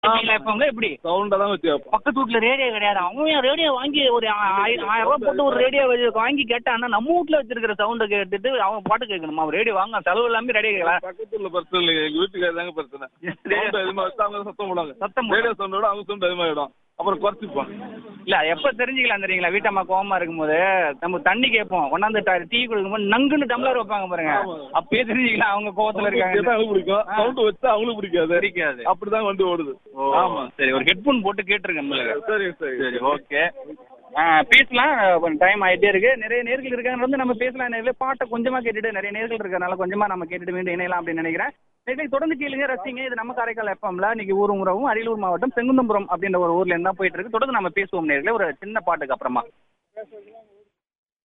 கேட்பீங்களா எப்பவுமே எப்படி சவுண்டா தான் வச்சு கேட்போம் பக்கத்து வீட்ல ரேடியோ கிடையாது அவன் ரேடியோ வாங்கி ஒரு ஆயிரம் ஆயிரம் ரூபாய் போட்டு ஒரு ரேடியோ வாங்கி கேட்டான்னா நம்ம வீட்ல வச்சிருக்கிற சவுண்டை கேட்டுட்டு அவன் பாட்டு கேட்கணுமா அவன் ரேடியோ வாங்க செலவு இல்லாம ரேடியோ கேட்கலாம் பக்கத்துல பிரச்சனை இல்லை எங்க வீட்டுக்கு தாங்க பிரச்சனை சவுண்ட் அதிகமா வச்சு அவங்க சத்தம் போடுவாங்க சத்தம் போடுவாங்க. ரேடியோ சவுண்டோட அவங்க சவுண்ட் அதிகமாகிடும் அப்புறம் குறைச்சிப்பான் இல்ல எப்ப தெரிஞ்சுக்கலாம் தெரியுங்களா வீட்டம்மா கோவமா இருக்கும்போது நம்ம தண்ணி கேட்போம் கொண்டாந்து ட- டீ கொடுக்கும்போது நங்குன்னு டம்ளர் வைப்பாங்க பாருங்க ஆமா. அப்பயே தெரிஞ்சுக்கலாம் அவங்க கோவத்துல கேட்டா இருக்காங்க அவங்களுக்கு பிடிக்கும் ஆ. சவுண்ட் வச்சா அவங்களுக்கு பிடிக்காது பிடிக்காது அப்படிதான் வண்டி ஓடுது ஆமா சரி ஒரு ஹெட்போன் போட்டு கேட்டுருங்க உங்களுக்கு சரி சரி சரி ஓகே பேசலாம் டைம் ஆயிட்டே இருக்கு நிறைய நேர்கள் இருக்காங்க வந்து நம்ம பேசலாம் நிறைய பாட்டை கொஞ்சமா கேட்டுட்டு நிறைய நேர்கள் இருக்கறனால கொஞ்சமா நம்ம கேட்டுட்டு மீண்டும் இணையலாம் அப்படின்னு நினைக்கிறேன் நேர்கள் தொடர்ந்து கேளுங்க ரசிங்க இது நம்ம காரைக்கால் எஃப்எம்ல இன்னைக்கு ஊரும் உறவும் அரியலூர் மாவட்டம் செங்குந்தபுரம் அப்படின்ற ஒரு ஊர்ல இருந்தா போயிட்டு இருக்கு தொடர்ந்து நம்ம பேசுவோம் நேர்களே ஒரு சின்ன பாட்டுக்கு அப்புறமா